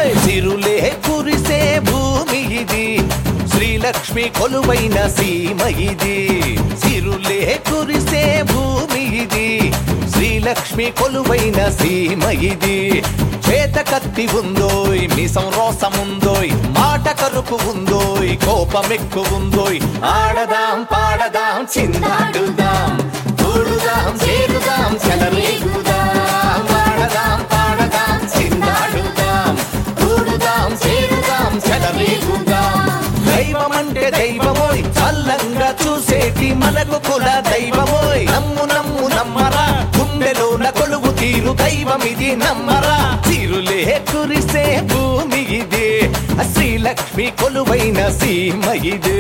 సిరులే కురిసే భూమి ఇది శ్రీలక్ష్మి కొలువైన సీమ ఇది సిరులే కురిసే భూమి ఇది శ్రీలక్ష్మి కొలువైన సీమ ఇది చేత కత్తి ఉందోయ్ మిసం రోసముందోయ్ మాట కరుపు ఉందోయ్ కోపమెక్కు ఉందోయ్ ఆడదాం పాడదాం చిందాడుదాం కూడుదాం చేరుదాం చెలరేగుదాం ఆడదాం పాడదాం చిందాడుదాం కూడుదాం చేరుదాం చెలరేగుదాం దైవం అంటే దైవమోయ్ చల్లంగా చూసేటి మనకు కుల దైవమోయ్ నమ్ము నమ్ము నమ్మరా గుండెలోన కొలువు తీరు దైవం ఇది నమ్మరా తీరులే కురిసే భూమి ఇది శ్రీలక్ష్మి కొలువైన సీమ ఇది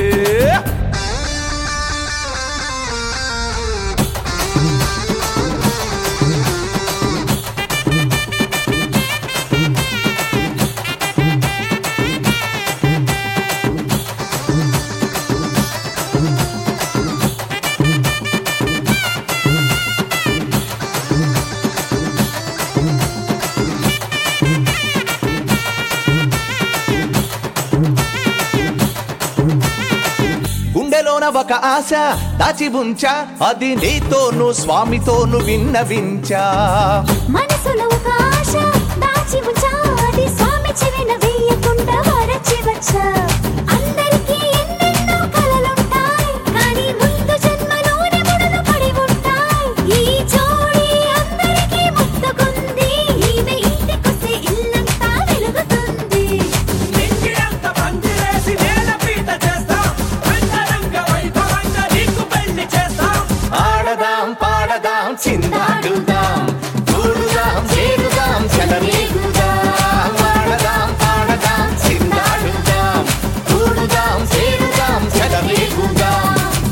గుండెలోన ఒక ఆశ దాచి ఉంచా అది నీతోను స్వామితోను విన్నవించా మనసులో ఒక ఆశ దాచి ఉంచా అది స్వామి చెవిన వేయకుండా వరచి వచ్చా అందరికీ ఎన్నెన్నో కలలుంటాయి కానీ ముందు జన్మలోనే ముడులు పడి ఉంటాయి ఈ జోడి అందరికీ ముక్తకుంది ఈమె ఇంటికొస్తే ఇల్లంతా వెలుగుతుంది నింగిరంత పందిరేసి నేలపీట చేస్తాం అంగరంగ వైభవంగా నీకు పెళ్లి చేస్తాం ఆడదాం పాడదాం చిందాడుదాం కూడుదాం చేరుదాం చెలరేగుదాం ఆడదాం పాడదాం చిందాడుదాం కూడుదాం చేరుదాం చెలరేగుదాం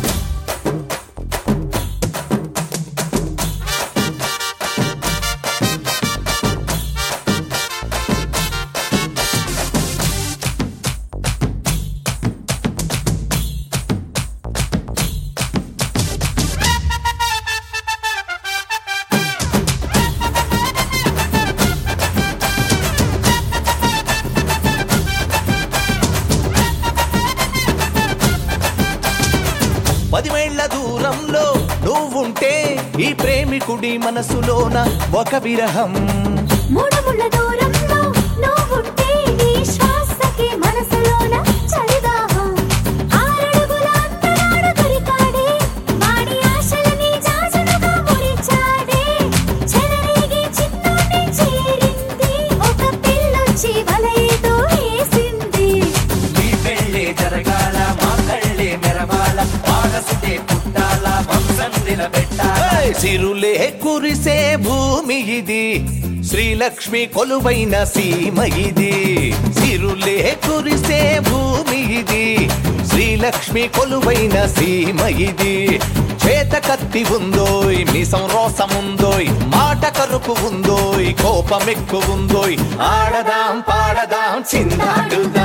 పదివేళ్ల దూరంలో నువ్వుంటే ఈ ప్రేమికుడి మనసులోన ఒక విరహం మూడు ముళ్ళ దూరంలో నువ్వుంటే నీ శ్వాసకి మనసులోన చలిదాహం ఆరడుగుల అంతరాడు దొరికాడే వాడి ఆశలని జాజులుగా మురిచాడే చెలరేగి చిన్నోటి చేరింది ఒక పిల్లొచ్చి వలయతో వేసింది నీ పెళ్ళే జరగాల మా కళ్ళే మెరవాల వారసుతే పుట్టాల వంశం నిలబెట్టాల ఏయ్! సిరులే కురిసే భూమి ఇది శ్రీలక్ష్మి కొలువైన సీమ ఇది సిరులే కురిసే భూమి ఇది శ్రీలక్ష్మి కొలువైన సీమ ఇది చేత కత్తి ఉందోయ్ మిసం రోసముందోయ్ మాట కరుపు ఉందోయ్ కోపమెక్కు ఉందోయ్ ఆడదాం పాడదాం చిందాడుదాం